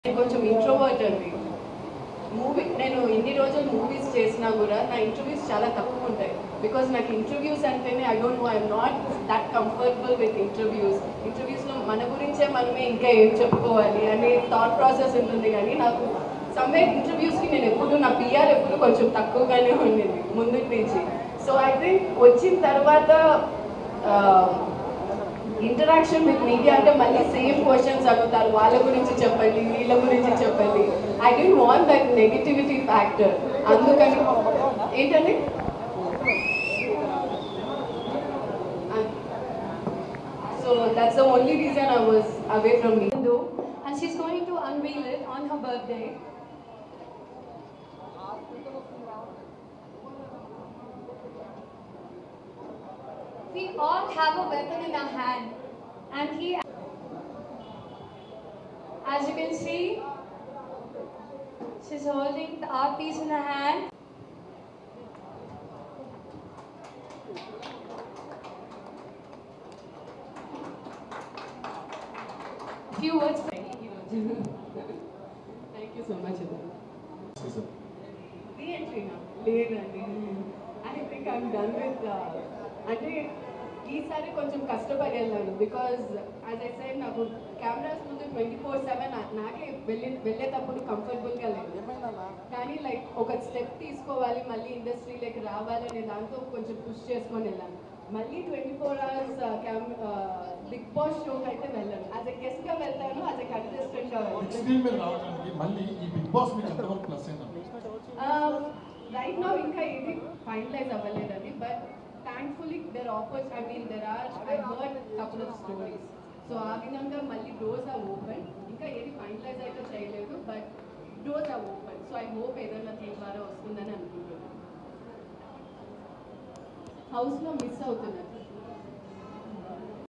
నేను కొంచెం ఇంట్రోవర్ట్ అండి మూవీ నేను ఇన్ని రోజులు మూవీస్ చేసినా కూడా నా ఇంటర్వ్యూస్ చాలా తక్కువ ఉంటాయి బికాజ్ నాకు ఇంటర్వ్యూస్ అంటేనే I don't know I'm not that comfortable with interviews ఇంటర్వ్యూస్లో మన గురించే మనమే ఇంకా ఏం చెప్పుకోవాలి అనే థాట్ ప్రాసెస్ ఉంటుంది కానీ నాకు సమ్వేర్ ఇంటర్వ్యూస్కి నేను ఎప్పుడు నా పిఆర్ ఎప్పుడు కొంచెం తక్కువగానే ఉండేది ముందుకు నుంచి సో ఐ థింక్ వచ్చిన తర్వాత ఇంటరాక్షన్ విత్ మీడియా అంటే మళ్ళీ సేమ్ క్వశ్చన్స్ అడుగుతారు వాళ్ళ గురించి చెప్పండి వీళ్ళ గురించి చెప్పండి I don't want that negativity factor అందుకని ఏంటండి so that's the only reason I was away from me and she's going to unveil it on her birthday. We all have a weapon in our hand, and he, as you can see, she's holding the art piece in her hand. Few words. Thank you so much రీఎంట్రీనా లేదండి I think I'm done with అంటే ఈసారి కొంచెం కష్టపడి వెళ్ళాను because as I said నాకు cameras ముందు twenty four seven నాకే వెళ్ళి వెళ్ళేటప్పుడు కంఫర్టబుల్గా లేదు కానీ లైక్ ఒక స్టెప్ తీసుకోవాలి మళ్ళీ ఇండస్ట్రీలోకి రావాలి అనే దాంతో కొంచెం పుష్ చేసుకొని వెళ్ళాను మళ్ళీ twenty four hours cam Big Boss షోకి అయితే వెళ్ళాను యాజ్ ఎ గెస్ట్గా వెళ్తాను యాజ్ ఎ కంటెస్టెంట్గా బిగ్ వెళ్తాను స్క్రీన్ మీద రావడానికి మళ్ళీ ఈ బిగ్ బాస్ మీకు ఎంతవరకు ప్లస్ అయిందండి రైట్ నౌ ఇంకా ఇది ఫైనలైజ్ అవ్వలేదండి but thankfully there offers I mean there are I heard couple of stories so ఆ విధంగా మళ్ళీ డోర్స్ ఆర్ ఓపెన్ ఇంకా ఏది ఫైనలైజ్ అయితే చేయలేదు but doors are open so I hope ఏదైనా దీని ద్వారా వస్తుందని అనుకుంటున్నాను హౌస్లో మిస్ అవుతున్నాను